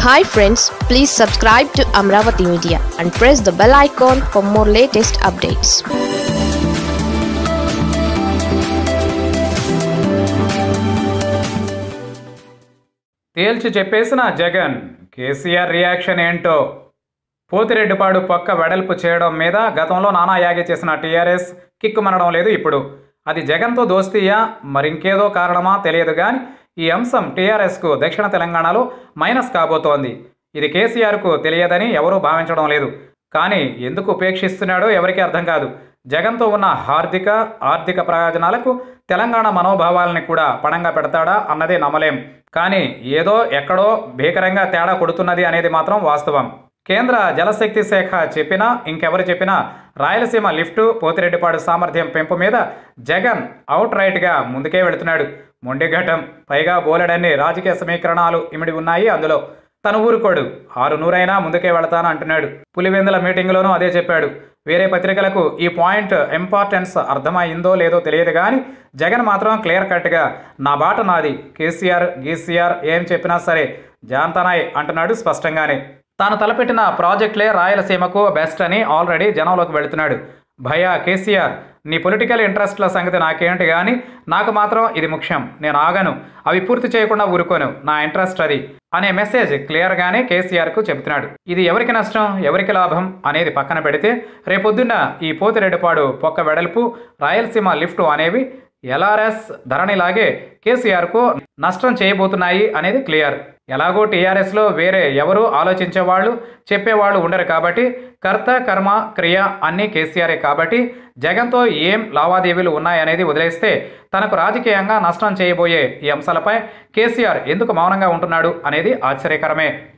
hi friends please subscribe to Amaravati media and press the bell icon for more latest updates తేల్చి చెప్పేసిన Jagan KCR reaction ఏంటో పోతిరెడ్డిపాడు పక్క వెడల్పు చేయడం మీద గతంలో నానా యాగి చేసిన టీఆర్ఎస్ కిక్కుమనడం లేదు ఇప్పుడు అది జగన్తో దోస్తీయా మరింకేదో కారణమా తెలియదు కానీ ఈ అంశం టీఆర్ఎస్కు దక్షిణ తెలంగాణలో మైనస్ కాబోతోంది ఇది కేసీఆర్కు తెలియదని ఎవరూ భావించడం లేదు కానీ ఎందుకు ఉపేక్షిస్తున్నాడో ఎవరికీ అర్థం కాదు జగన్తో ఉన్న హార్దిక ఆర్థిక ప్రయోజనాలకు తెలంగాణ మనోభావాలని కూడా పణంగా పెడతాడా అన్నదే నమ్మలేం కానీ ఏదో ఎక్కడో భీకరంగా తేడా కొడుతున్నది అనేది మాత్రం వాస్తవం కేంద్ర జలశక్తి శాఖ చెప్పినా ఇంకెవరు చెప్పినా రాయలసీమ లిఫ్టు పోతిరెడ్డిపాడు సామర్థ్యం పెంపు మీద జగన్ అవుట్ రైట్గా ముందుకే వెళుతున్నాడు మొండిఘటం పైగా బోలెడన్ని రాజకీయ సమీకరణాలు ఇమిడి ఉన్నాయి అందులో తను ఊరుకోడు ఆరు నూరైనా ముందుకే వెళతాను అంటున్నాడు పులివెందుల మీటింగ్లోనూ అదే చెప్పాడు వేరే పత్రికలకు ఈ పాయింట్ ఇంపార్టెన్స్ అర్థమైందో లేదో తెలియదు కానీ జగన్ మాత్రం క్లియర్ కట్గా నా బాట నాది కేసీఆర్ గీసీఆర్ ఏం చెప్పినా సరే జాంతనాయ్ అంటున్నాడు స్పష్టంగానే తాను తలపెట్టిన ప్రాజెక్టులే రాయలసీమకు బెస్ట్ అని ఆల్రెడీ జనంలోకి వెళుతున్నాడు భయ కేసీఆర్ నీ పొలిటికల్ ఇంట్రెస్ట్ల సంగతి నాకేంటి కానీ నాకు మాత్రం ఇది ముఖ్యం నేను ఆగను అవి పూర్తి చేయకుండా ఊరుకోను నా ఇంట్రెస్ట్ అది అనే మెసేజ్ క్లియర్గానే కేసీఆర్కు చెబుతున్నాడు ఇది ఎవరికి నష్టం ఎవరికి లాభం అనేది పక్కన పెడితే రేపొద్దున్న ఈ పోతిరెడ్డిపాడు పొక్క వెడల్పు రాయలసీమ లిఫ్ట్ అనేవి ఎల్ఆర్ఎస్ ధరణిలాగే కేసీఆర్కు నష్టం చేయబోతున్నాయి అనేది క్లియర్ ఎలాగో టీఆర్ఎస్లో వేరే ఎవరు ఆలోచించేవాళ్ళు చెప్పేవాళ్ళు ఉండరు కాబట్టి కర్త కర్మ క్రియ అన్నీ కేసీఆరే కాబట్టి జగన్తో ఏం లావాదేవీలు ఉన్నాయనేది వదిలేస్తే తనకు రాజకీయంగా నష్టం చేయబోయే ఈ అంశాలపై కేసీఆర్ ఎందుకు మౌనంగా ఉంటున్నాడు అనేది ఆశ్చర్యకరమే